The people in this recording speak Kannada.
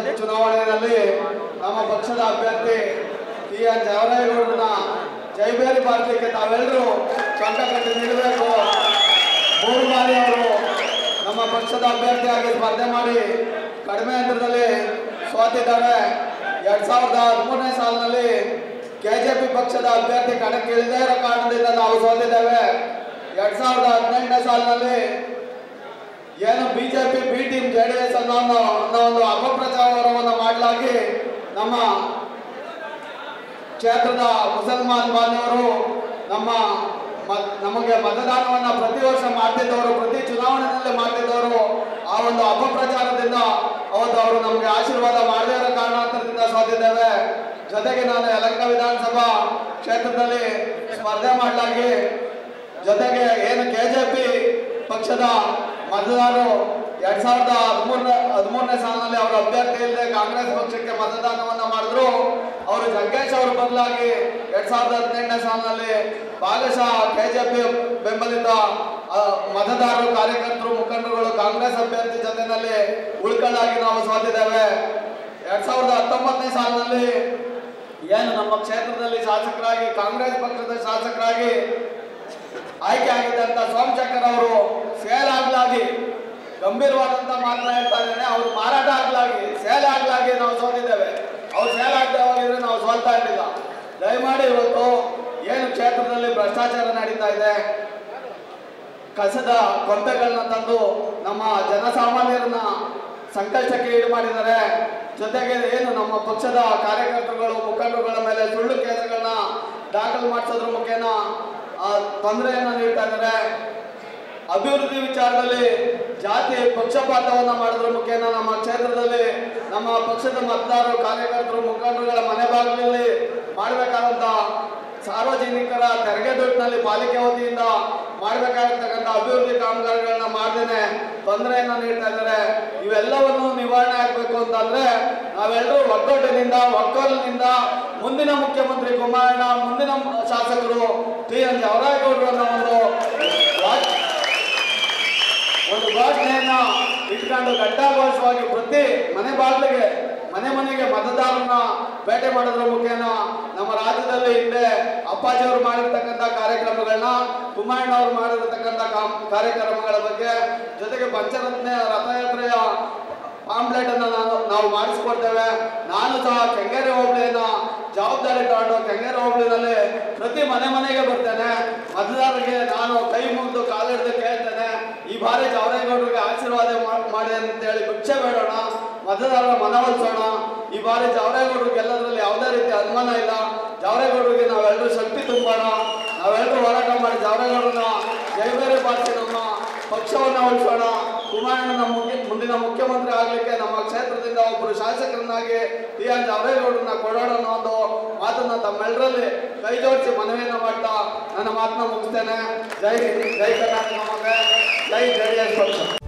ಚುನಾವಣೆಯಲ್ಲಿ ನಮ್ಮ ಪಕ್ಷದ ಅಭ್ಯರ್ಥಿ ಟಿ ಎನ್ ಜವರಾಯಗೌಡರನ್ನ ಜೈಬೇರಿ ಬಾರ್ಲಿಕ್ಕೆ ತಾವೆಲ್ಲರೂ ಕಂಟ ಕಟ್ಟಿ ನೀಡಬೇಕು ಮೂರು ಬಾರಿ ಅವರು ನಮ್ಮ ಪಕ್ಷದ ಅಭ್ಯರ್ಥಿಯಾಗಿ ಸ್ಪರ್ಧೆ ಮಾಡಿ ಕಡಿಮೆ ಅಂತರದಲ್ಲಿ ಸೋತಿದ್ದಾರೆ ಎರಡ್ ಸಾವಿರದ ಹದಿಮೂರನೇ ಸಾಲಿನಲ್ಲಿ ಕೆಜೆಪಿ ಪಕ್ಷದ ಅಭ್ಯರ್ಥಿ ಕಣಕ್ಕಿಳಿದೇ ಇರೋ ಕಾರಣದಿಂದ ನಾವು ಸೋತಿದ್ದೇವೆ ಎರಡ್ ಸಾವಿರದ ಹದಿನೆಂಟನೇ ಸಾಲಿನಲ್ಲಿ ಏನು BJP B team J D S ಅನ್ನೋ ಒಂದು ಅನ್ನೋ ಒಂದು ಅಪಪ್ರಚಾರವನ್ನು ಮಾಡಲಾಗಿ ನಮ್ಮ ಕ್ಷೇತ್ರದ ಮುಸಲ್ಮಾನ್ ಬಾಂಧವರು ನಮ್ಮ ಮ- ನಮಗೆ ಮತದಾನವನ್ನ ಪ್ರತಿ ವರ್ಷ ಮಾಡ್ತಿದ್ದವರು ಪ್ರತಿ ಚುನಾವಣೆಯಲ್ಲಿ ಮಾಡ್ತಿದ್ದವರು ಆ ಒಂದು ಅಪಪ್ರಚಾರದಿಂದ ಅವತ್ತು ಅವರು ನಮಗೆ ಆಶೀರ್ವಾದ ಮಾಡದೇ ಇರೋ ಕಾರಣಾಂತರದಿಂದ ಸೋತಿದ್ದೇವೆ ಜೊತೆಗೆ ನಾನು ಯಲಂಕ ವಿಧಾನಸಭಾ ಕ್ಷೇತ್ರದಲ್ಲಿ ಸ್ಪರ್ಧೆ ಮಾಡಲಾಗಿ ಜೊತೆಗೆ ಏನು ಕೆಜೆಪಿ ಪಕ್ಷದ ಮತದಾರರು ಎರಡ್ ಸಾವಿರದ ಹದಿಮೂರನೇ ಹದಿಮೂರನೇ ಸಾಲಿನಲ್ಲಿ ಅವರ ಅಭ್ಯರ್ಥಿ ಇಲ್ಲದೆ ಕಾಂಗ್ರೆಸ್ ಪಕ್ಷಕ್ಕೆ ಮತದಾನವನ್ನ ಮಾಡಿದ್ರು ಅವರು ಜಗ್ಗೇಶ್ ಅವರು ಬದಲಾಗಿ ಎರಡ್ ಸಾವಿರದ ಹದಿನೆಂಟನೇ ಸಾಲಿನಲ್ಲಿ ಭಾಗಶಃ ಕೆಜೆಪಿ ಬೆಂಬಲಿತ ಆ, ಮತದಾರರು ಕಾರ್ಯಕರ್ತರು ಮುಖಂಡರುಗಳು ಕಾಂಗ್ರೆಸ್ ಅಭ್ಯರ್ಥಿ ಜೊತೆನಲ್ಲಿ ಉಳ್ಕೊಳ್ಳಾಗಿ ನಾವು ಸೋತಿದ್ದೇವೆ ಎರಡ್ ಸಾವಿರದ ಹತ್ತೊಂಬತ್ತನೇ ಸಾಲಿನಲ್ಲಿ ಏನು ನಮ್ಮ ಕ್ಷೇತ್ರದಲ್ಲಿ ಶಾಸಕರಾಗಿ ಕಾಂಗ್ರೆಸ್ ಪಕ್ಷದ ಶಾಸಕರಾಗಿ ಆಯ್ಕೆ ಆಗಿದ್ದಂತ ಸೋಮಶೇಖರ್ ಅವರು ಸೇಲ್ ಆಗ್ಲಾಗಿ ಗಂಭೀರವಾದಂತ ಮಾತನ್ನ ಹೇಳ್ತಾ ಇದ್ದೇನೆ ಅವರು ಮಾರಾಟ ಆಗ್ಲಾಗಿ ಸೇಲ್ ಆಗ್ಲಾಗಿ ನಾವು ಸೋತಿದ್ದೇವೆ ಅವ್ರು ಸೇಲ್ ಆಗದೆ ಹೋಗಿದ್ರೆ ನಾವು ಸೋಲ್ತಾ ಇರಲಿಲ್ಲ ದಯಮಾಡಿ ಇವತ್ತು ಏನು ಕ್ಷೇತ್ರದಲ್ಲಿ ಭ್ರಷ್ಟಾಚಾರ ನಡೀತಾ ಇದೆ ಕಸದ ಕೊಂಪೆಗಳನ್ನ ತಂದು ನಮ್ಮ ಜನಸಾಮಾನ್ಯರನ್ನ ಸಂಕಷ್ಟಕ್ಕೆ ಈಡು ಮಾಡಿದ್ದಾರೆ ಜೊತೆಗೆ ಏನು ನಮ್ಮ ಪಕ್ಷದ ಕಾರ್ಯಕರ್ತರುಗಳು ಮುಖಂಡರುಗಳ ಮೇಲೆ ಸುಳ್ಳು ಕೇಸುಗಳನ್ನ ದಾಖಲು ಮಾಡಿಸೋದ್ರ ಮುಖೇನ ಆ, ತೊಂದರೆಯನ್ನ ನೀಡ್ತಾ ಇದ್ದಾರೆ ಅಭಿವೃದ್ಧಿ ವಿಚಾರದಲ್ಲಿ ಜಾತಿ ಪಕ್ಷಪಾತವನ್ನ ಮಾಡೋದ್ರ ಮುಖೇನ ನಮ್ಮ ಕ್ಷೇತ್ರದಲ್ಲಿ ನಮ್ಮ ಪಕ್ಷದ ಮತದಾರರು ಕಾರ್ಯಕರ್ತರು ಮುಖಂಡರುಗಳ ಮನೆ ಬಾಗಿಲಲ್ಲಿ ಮಾಡಬೇಕಾದಂತ ಸಾರ್ವಜನಿಕರ ತೆರಿಗೆ ದುಡ್ಡಿನಲ್ಲಿ ಪಾಲಿಕೆ ವತಿಯಿಂದ ಮಾಡಬೇಕಾಗಿರ್ತಕ್ಕಂಥ ಅಭಿವೃದ್ಧಿ ಕಾಮಗಾರಿಗಳನ್ನ ಮಾಡದೇನೆ ತೊಂದರೆಯನ್ನ ನೀಡ್ತಾ ಇದ್ದಾರೆ ಇವೆಲ್ಲವನ್ನು ನಿವಾರಣೆ ಆಗಬೇಕು ಅಂತಂದ್ರೆ ನಾವೆಲ್ಲರೂ ಒಗ್ಗಟ್ಟಿನಿಂದ ಒಕ್ಕೊಲಿನಿಂದ ಮುಂದಿನ ಮುಖ್ಯಮಂತ್ರಿ ಕುಮಾರಣ್ಣ ಮುಂದಿನ ಶಾಸಕರು ಟಿ ಎನ್ ಜವರಾಯಗೌಡರು ಅನ್ನೋ ಒಂದು ವಾಕ್- ಒಂದು ಘೋಷಣೆಯನ್ನ ಇಟ್ಕೊಂಡು ಘಂಟಾಘೋಷವಾಗಿ ಪ್ರತಿ ಮನೆ ಬಾಗಿಲಿಗೆ ಮನೆ ಮನೆಗೆ ಮತದಾರರನ್ನ ಭೇಟಿ ಮಾಡೋದ್ರ ಮುಖೇನ ನಮ್ಮ ರಾಜ್ಯದಲ್ಲಿ ಹಿಂದೆ ಅಪ್ಪಾಜಿಯವರು ಮಾಡಿರ್ತಕ್ಕಂಥ ಕಾರ್ಯಕ್ರಮಗಳನ್ನ ಕುಮಾರಣ್ಣ ಅವರು ಮಾಡಿರ್ತಕ್ಕಂಥ ಕಾಮ್- ಕಾರ್ಯಕ್ರಮಗಳ ಬಗ್ಗೆ ಜೊತೆಗೆ ಪಂಚರತ್ನ ರಥಯಾತ್ರೆಯ ಪಾಂಪ್ಲೆಟ್ ಅನ್ನ ನಾನು ನಾವು ಮಾಡಿಸ್ಕೊಡ್ತೇವೆ ನಾನು ಸಹ ಕೆಂಗೇರಿ ಹೋಬಳಿಯನ್ನ ಜವಾಬ್ದಾರಿ ತಗೊಂಡು ಕೆಂಗೇರಿ ಹೋಬಳಿನಲ್ಲಿ ಪ್ರತಿ ಮನೆ ಮನೆಗೆ ಬರ್ತೇನೆ ಮತದಾರರಿಗೆ ನಾನು ಕೈ ಮುಗಿದು ಕಾಲಿಡ್ದು ಕೇಳ್ತೇನೆ ಈ ಬಾರಿ ಜವರೇಗೌಡರಿಗೆ ಆಶೀರ್ವಾದ ಮಾ- ಮಾಡಿ ಅಂತೇಳಿ ಭಿಕ್ಷೆ ಬೇಡೋಣ ಮತದಾರರ ಮನವೊಲಿಸೋಣ ಈ ಬಾರಿ ಜವರೇಗೌಡರಿಗೆ ಎಲ್ಲದರಲ್ಲಿ ಯಾವುದೇ ರೀತಿ ಅನುಮಾನ ಇಲ್ಲ ಜವರೇಗೌಡರಿಗೆ ನಾವೆಲ್ಲರೂ ಶಕ್ತಿ ತುಂಬೋಣ ನಾವೆಲ್ಲರೂ ಹೋರಾಟ ಮಾಡಿ ಜವರೇಗೌಡರನ್ನ ಜೈಬೇರಿ ಬಾರಿಸಿ ನಮ್ಮ ಪಕ್ಷವನ್ನ ಉಳಿಸೋಣ ಕುಮಾರಣ್ಣನ ಮುಖ್ಯ ಮುಂದಿನ ಮುಖ್ಯಮಂತ್ರಿ ಆಗ್ಲಿಕ್ಕೆ ನಮ್ಮ ಕ್ಷೇತ್ರದಿಂದ ಒಬ್ಬರು ಶಾಸಕರನ್ನಾಗಿ ಟಿ ಎನ್ ಜವರೇಗೌಡರನ್ನ ಕೊಡೋಣ ಅನ್ನೋ ಒಂದು ಮಾತನ್ನ ತಮ್ಮೆಲ್ಲರಲ್ಲಿ ಕೈ ಜೋಡಿಸಿ ಮನವಿಯನ್ನ ಮಾಡ್ತಾ ನನ್ನ ಮಾತನ್ನ ಮುಗಿಸ್ತೇನೆ ಜೈ ಹಿಂದ್, ಜೈ ಕರ್ನಾಟಕ ಮತ್ತೆ ಜೈ ಜೆ ಡಿ ಎಸ್ ಪಕ್ಷ